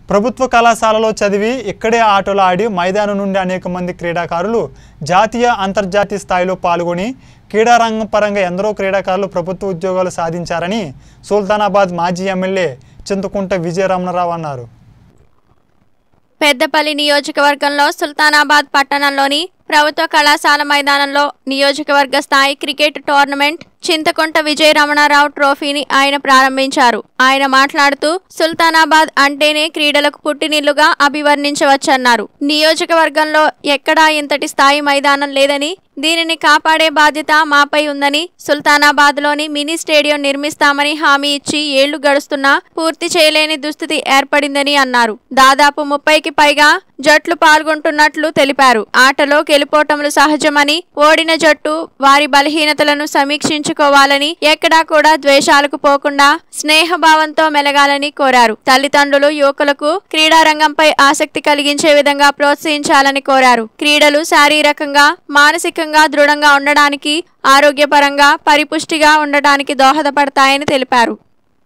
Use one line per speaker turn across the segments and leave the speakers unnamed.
ప్రభుత్వ కళాశాలలో చదివి ఇక్కడే ఆటలు ఆడి మైదానం నుండి అనేక మంది క్రీడాకారులు జాతీయ అంతర్జాతీయ స్థాయిలో పాల్గొని క్రీడారంగం పరంగా ఎందరో క్రీడాకారులు ప్రభుత్వ ఉద్యోగాలు సాధించారని సుల్తానాబాద్ మాజీ ఎమ్మెల్యే చింతకుంట విజయరమణరావు అన్నారు
పెద్దపల్లి నియోజకవర్గంలో సుల్తానాబాద్ పట్టణంలోని ప్రభుత్వ కళాశాల మైదానంలో నియోజకవర్గ స్థాయి క్రికెట్ టోర్నమెంట్ చింతకుంట విజయ రమణారావు ట్రోఫీని ఆయన ప్రారంభించారు ఆయన మాట్లాడుతూ సుల్తానాబాద్ అంటేనే క్రీడలకు పుట్టినిల్లుగా అభివర్ణించవచ్చన్నారు నియోజకవర్గంలో ఎక్కడా ఇంతటి స్థాయి మైదానం లేదని దీనిని కాపాడే బాధ్యత మాపై ఉందని సుల్తానాబాద్లోని మినీ స్టేడియం నిర్మిస్తామని హామీ ఇచ్చి ఏళ్లు గడుస్తున్నా పూర్తి చేయలేని దుస్థితి ఏర్పడిందని అన్నారు దాదాపు ముప్పైకి పైగా జట్లు పాల్గొంటున్నట్లు తెలిపారు ఆటలో గెలుపోటములు సహజమని ఓడిన జట్టు వారి బలహీనతలను సమీక్షించుకోవాలని ఎక్కడా కూడా ద్వేషాలకు పోకుండా స్నేహభావంతో మెలగాలని కోరారు తల్లిదండ్రులు యువకులకు క్రీడారంగంపై ఆసక్తి కలిగించే విధంగా ప్రోత్సహించాలని కోరారు క్రీడలు శారీరకంగా మానసికంగా దృఢంగా ఉండడానికి ఆరోగ్యపరంగా పరిపుష్టిగా ఉండటానికి దోహదపడతాయని తెలిపారు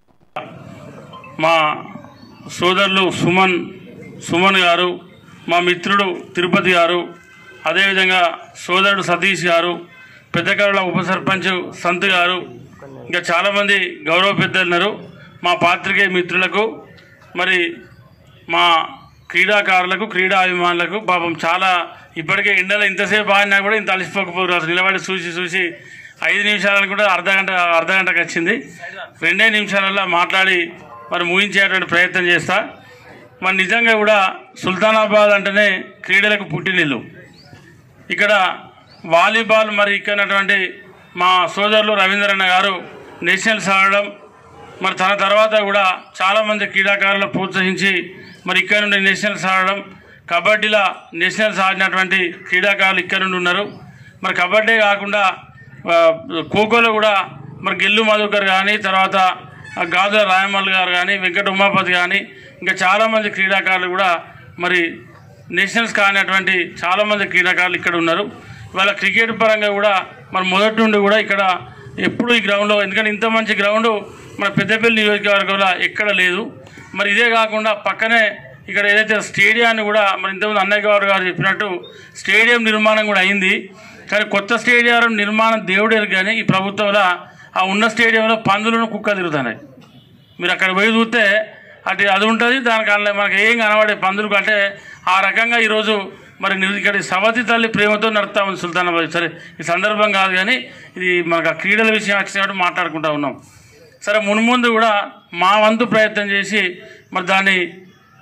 మా సోదరులు సుమన్ సుమన్ గారు మా మిత్రుడు తిరుపతి గారు అదేవిధంగా సోదరుడు సతీష్ గారు పెద్దకరుల ఉప సర్పంచ్ సంత్ గారు ఇంకా చాలామంది గౌరవ పెద్దలు ఉన్నారు మా పాత్రికేయ మిత్రులకు మరి మా క్రీడాకారులకు క్రీడా అభిమానులకు పాపం చాలా ఇప్పటికే ఎండలో ఇంతసేపు ఆడినా కూడా ఇంత అలసిపోకపోరు అసలు నిలబడి చూసి చూసి ఐదు నిమిషాలను కూడా అర్ధ గంట అర్ధ గంటకు వచ్చింది రెండే నిమిషాలలో మాట్లాడి మరి ముగించేటువంటి ప్రయత్నం చేస్తా మరి నిజంగా కూడా సుల్తానాబాద్ అంటేనే క్రీడలకు పుట్టినిల్లు ఇక్కడ వాలీబాల్ మరి ఇక్కడ ఉన్నటువంటి మా సోదరులు రవీంద్రన్న గారు నేషనల్స్ ఆడడం మరి తన తర్వాత కూడా చాలామంది క్రీడాకారులు ప్రోత్సహించి మరి ఇక్కడ నుండి నేషనల్స్ ఆడడం కబడ్డీలో నేషనల్స్ ఆడినటువంటి క్రీడాకారులు ఇక్కడ నుండి ఉన్నారు మరి కబడ్డీ కాకుండా ఆ, ఖోఖోలో కూడా మరి గెల్లు మధుకర్ కానీ తర్వాత ఆ గాజుల రాయమల్ గారు కానీ వెంకట ఉమాపతి కానీ ఇంకా చాలామంది క్రీడాకారులు కూడా మరి నేషనల్స్ కానిటువంటి చాలామంది క్రీడాకారులు ఇక్కడ ఉన్నారు ఇవాళ క్రికెట్ పరంగా కూడా మరి మొదటి నుండి కూడా ఇక్కడ ఎప్పుడు ఈ గ్రౌండ్లో ఎందుకంటే ఇంత మంచి గ్రౌండ్ మన పెద్దపల్లి నియోజకవర్గంలో ఎక్కడ లేదు మరి ఇదే కాకుండా పక్కనే ఇక్కడ ఏదైతే స్టేడియాన్ని కూడా మరి ఇంతకుముందు అన్నయ్య గారు గారు చెప్పినట్టు స్టేడియం నిర్మాణం కూడా అయింది కానీ కొత్త స్టేడియం నిర్మాణం దేవుడే కానీ ఈ ప్రభుత్వంలో ఆ ఉన్న స్టేడియంలో పందులను కుక్క తిరుగుతున్నాయి మీరు అక్కడ పోయి చూస్తే అటు అది ఉంటుంది దానికి అందులో మనకి ఏం కనబడే పందులు అంటే ఆ రకంగా ఈరోజు మరి నిర్- ఇక్కడ సవతి తల్లి ప్రేమతో నడుపుతా ఉంది సుల్తానాబాద్ సరే ఈ సందర్భం కాదు కానీ ఇది మనకు ఆ క్రీడల విషయం వచ్చినట్టు మాట్లాడుకుంటా ఉన్నాం సరే మున్ముందు కూడా మా వంతు ప్రయత్నం చేసి మరి దాన్ని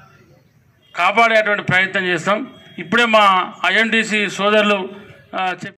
కాపాడేటువంటి ప్రయత్నం చేస్తాం ఇప్పుడే మా ఐఎన్టీసీ సోదరులు ఆ, చెప్